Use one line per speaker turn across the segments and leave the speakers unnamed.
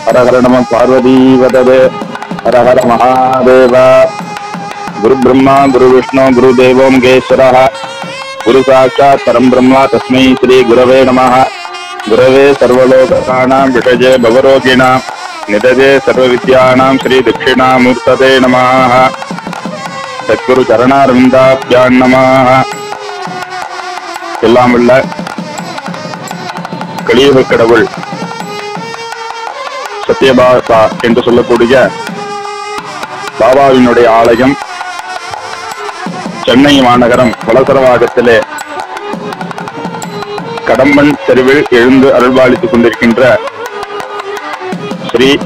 ஹர ஹர நம பார்வதி வததே ஹர ஹர மகாதேவ குரு பிரம்மா குரு விஷ்ணு குரு தேவோ மகேஸ்வரः குரு சாட்சாத் பரம் பிரம்மா தஸ்மை ஸ்ரீ குரவே நமः குரவே சர்வலோகானாம் விஷஜே பவரோகிணாம் நிதஜே சர்வவித்யானாம் ஸ்ரீ தட்சிணாமூர்த்ததே நமः சத்குரு சரணாரவிந்தாபியான் நமः எல்லாம் உள்ள கலியுக கடவுள் சத்யபாசா என்று சொல்லக்கூடிய பாபாவினுடைய ஆலயம் சென்னை மாநகரம் வலசரவாகத்திலே கடம்பன் தெருவில் எழுந்து அருள்பாலித்துக் கொண்டிருக்கின்ற ஸ்ரீ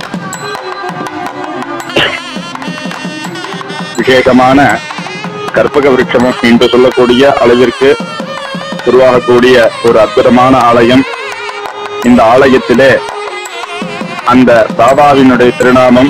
விசேஷமான கற்பக விருட்சம் என்று சொல்லக்கூடிய அளவிற்கு உருவாகக்கூடிய ஒரு அற்புதமான ஆலயம் இந்த ஆலயத்திலே அந்த பாபாவினுடைய திருநாமம்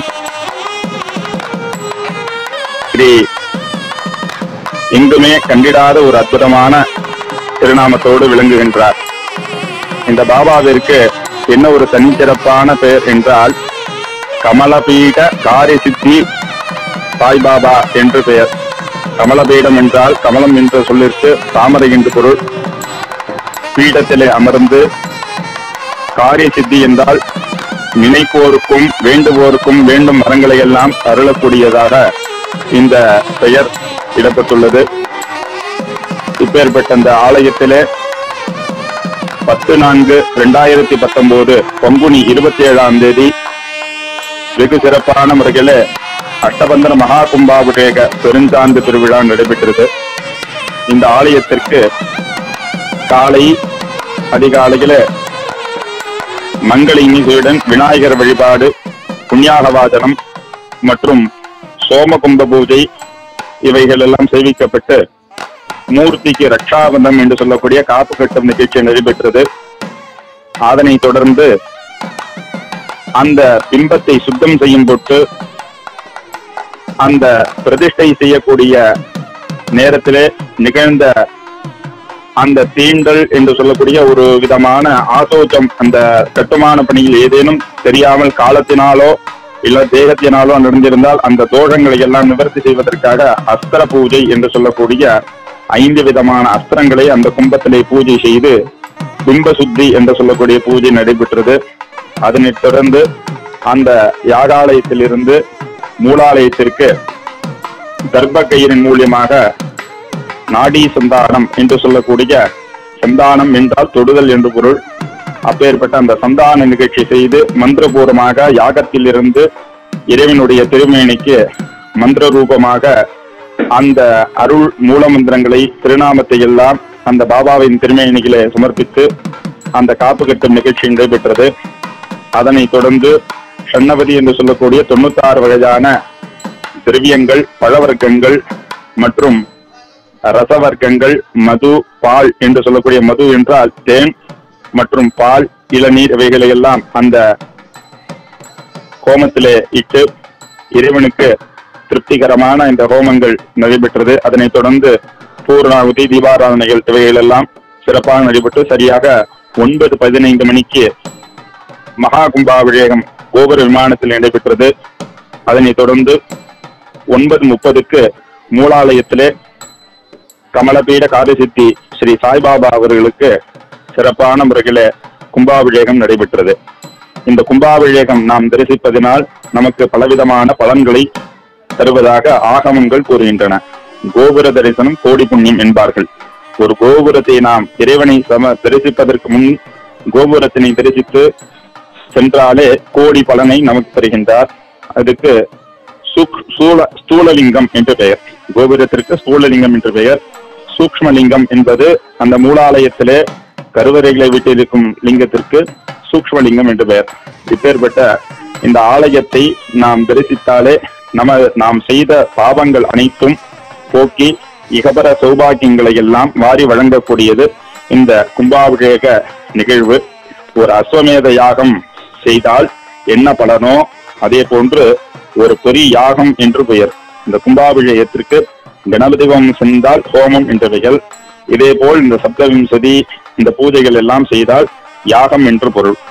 ஸ்ரீ எங்குமே கண்டிடாத ஒரு அற்புதமான திருநாமத்தோடு விளங்குகின்றார் இந்த பாபாவிற்கு என்ன ஒரு தனிச்சிறப்பான பெயர் என்றால் கமலபீட காரி சித்தி சாய்பாபா என்று பெயர் கமலபீடம் என்றால் கமலம் என்ற சொல்லிற்கு தாமரை என்று பொருள் பீடத்திலே அமர்ந்து காரிய சித்தி என்றால் நினைப்போருக்கும் வேண்டுவோருக்கும் வேண்டும் வரங்களை எல்லாம் அருளக்கூடியதாக இந்த பெயர் இடப்பட்டுள்ளது இப்பேற்பட்ட அந்த ஆலயத்திலே பத்து நான்கு இரண்டாயிரத்தி பத்தொன்பது பங்குனி இருபத்தி ஏழாம் தேதி வெகு சிறப்பான முறையிலே அஷ்டபந்தன மகா கும்பாபிஷேக பெருஞ்சாந்து திருவிழா நடைபெற்றது இந்த ஆலயத்திற்கு காலை அதிகாலையில மங்கள இனிசையுடன் விநாயகர் வழிபாடு புண்ணியாக வாதனம் மற்றும் சோமகும்ப பூஜை இவைகள் எல்லாம் சேவிக்கப்பட்டு மூர்த்திக்கு ரக்ஷாபந்தம் என்று சொல்லக்கூடிய காப்பு கட்டும் நிகழ்ச்சி நடைபெற்றது அதனைத் தொடர்ந்து அந்த பிம்பத்தை சுத்தம் செய்யும் பொட்டு அந்த பிரதிஷ்டை செய்யக்கூடிய நேரத்திலே நிகழ்ந்த அந்த தீண்டல் என்று சொல்லக்கூடிய ஒரு விதமான ஆசோச்சம் அந்த கட்டுமான பணியில் ஏதேனும் தெரியாமல் காலத்தினாலோ இல்ல தேகத்தினாலோ நடந்திருந்தால் அந்த தோஷங்களை எல்லாம் நிவர்த்தி செய்வதற்காக அஸ்திர பூஜை என்று சொல்லக்கூடிய ஐந்து விதமான அஸ்திரங்களை அந்த கும்பத்திலே பூஜை செய்து பிம்ப சுத்தி என்று சொல்லக்கூடிய பூஜை நடைபெற்றது அதனைத் தொடர்ந்து அந்த யாகாலயத்திலிருந்து மூலாலயத்திற்கு கர்ப்ப கயிறின் மூலியமாக நாடி சந்தானம் என்று சொல்லக்கூடிய சந்தானம் என்றால் தொடுதல் என்று பொருள் அப்பேற்பட்ட அந்த சந்தான நிகழ்ச்சி செய்து மந்திரபூர்வமாக யாகத்திலிருந்து இறைவனுடைய திருமேனிக்கு மந்திர ரூபமாக அந்த அருள் மூலமந்திரங்களை திருநாமத்தை எல்லாம் அந்த பாபாவின் திருமேனிகளை சமர்ப்பித்து அந்த காப்பு கட்டும் நிகழ்ச்சி நடைபெற்றது அதனைத் தொடர்ந்து சன்னபதி என்று சொல்லக்கூடிய தொண்ணூத்தாறு வகையான திரவியங்கள் பழவர்க்கங்கள் மற்றும் ரசவர்க்கங்கள் மது பால் என்று சொல்லக்கூடிய மது என்றால் தேன் மற்றும் பால் இளநீர் இவைகளை எல்லாம் அந்த ஹோமத்திலே இட்டு இறைவனுக்கு திருப்திகரமான இந்த ஹோமங்கள் நடைபெற்றது அதனைத் தொடர்ந்து பூர்ணாகுதி தீபாராதனைகள் இவைகள் எல்லாம் சிறப்பாக நடைபெற்று சரியாக ஒன்பது பதினைந்து மணிக்கு மகா கும்பாபிஷேகம் கோபுர விமானத்தில் நடைபெற்றது அதனைத் தொடர்ந்து ஒன்பது முப்பதுக்கு மூலாலயத்திலே கமலபீட காதசித்தி ஸ்ரீ சாய்பாபா அவர்களுக்கு சிறப்பான முறையில கும்பாபிஷேகம் நடைபெற்றது இந்த கும்பாபிஷேகம் நாம் தரிசிப்பதினால் நமக்கு பலவிதமான பலன்களை தருவதாக ஆகமங்கள் கூறுகின்றன கோபுர தரிசனம் கோடி புண்ணியம் என்பார்கள் ஒரு கோபுரத்தை நாம் இறைவனை சம தரிசிப்பதற்கு முன் கோபுரத்தினை தரிசித்து சென்றாலே கோடி பலனை நமக்கு தருகின்றார் அதுக்கு சுக் சூல ஸ்தூலலிங்கம் என்று பெயர் கோபுரத்திற்கு ஸ்தூலலிங்கம் என்று பெயர் சூக்ஷ்மலிங்கம் என்பது அந்த மூலாலயத்திலே கருவறைகளை விட்டிருக்கும் லிங்கத்திற்கு சூக்ஷ்மலிங்கம் என்று பெயர் இப்பேற்பட்ட இந்த ஆலயத்தை நாம் தரிசித்தாலே நம நாம் செய்த பாவங்கள் அனைத்தும் போக்கி இகபர சௌபாகியங்களை எல்லாம் வாரி வழங்கக்கூடியது இந்த கும்பாபிஷேக நிகழ்வு ஒரு அஸ்வமேத யாகம் செய்தால் என்ன பலனோ அதே போன்று ஒரு பெரிய யாகம் என்று பெயர் இந்த கும்பாபிஷேகத்திற்கு கணபதி ஹோமம் சென்றால் ஹோமம் என்ற பெயர் இதே போல் இந்த சப்தவிம்சதி இந்த பூஜைகள் எல்லாம் செய்தால் யாகம் என்று பொருள்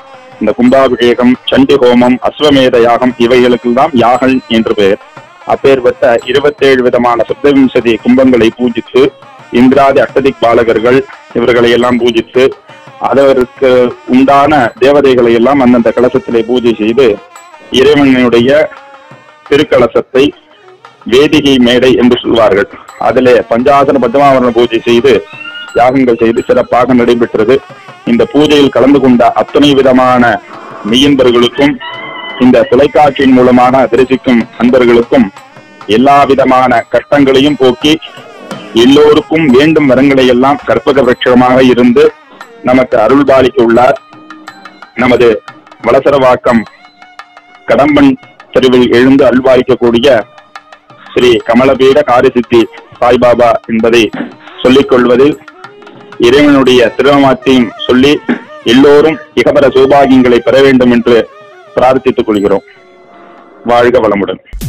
இந்த கும்பாபிஷேகம் சண்டி ஹோமம் அஸ்வமேத யாகம் இவைகளுக்கெல்லாம் யாகல் என்று பெயர் அப்பேற்பட்ட இருபத்தேழு விதமான சப்தவிம்சதி கும்பங்களை பூஜித்து இந்திராதி அஷ்டதிக் பாலகர்கள் இவர்களை எல்லாம் பூஜித்து அதற்கு உண்டான தேவதைகளை எல்லாம் அந்தந்த கலசத்திலே பூஜை செய்து இறைவனுடைய திருக்கலசத்தை வேதிகை மேடை என்று சொல்வார்கள் அதிலே பஞ்சாசன பத்மாவரண பூஜை செய்து யாகங்கள் செய்து சிறப்பாக நடைபெற்றது இந்த பூஜையில் கலந்து கொண்ட அத்தனை விதமான மெய்யன்பர்களுக்கும் இந்த தொலைக்காட்சியின் மூலமாக தரிசிக்கும் அன்பர்களுக்கும் எல்லா விதமான கஷ்டங்களையும் போக்கி எல்லோருக்கும் வேண்டும் வரங்களை எல்லாம் கற்பக விருட்சமாக இருந்து நமக்கு அருள்பாலிக்க உள்ளார் நமது வளசரவாக்கம் கடம்பன் தெருவில் எழுந்து அல்வாய்க்கக்கூடிய ஸ்ரீ கமலபீட காரிசித்தி சாய்பாபா என்பதை சொல்லிக் கொள்வதில் இறைவனுடைய திருநாமத்தையும் சொல்லி எல்லோரும் இகபர சௌபாகியங்களை பெற வேண்டும் என்று பிரார்த்தித்துக் கொள்கிறோம் வாழ்க வளமுடன்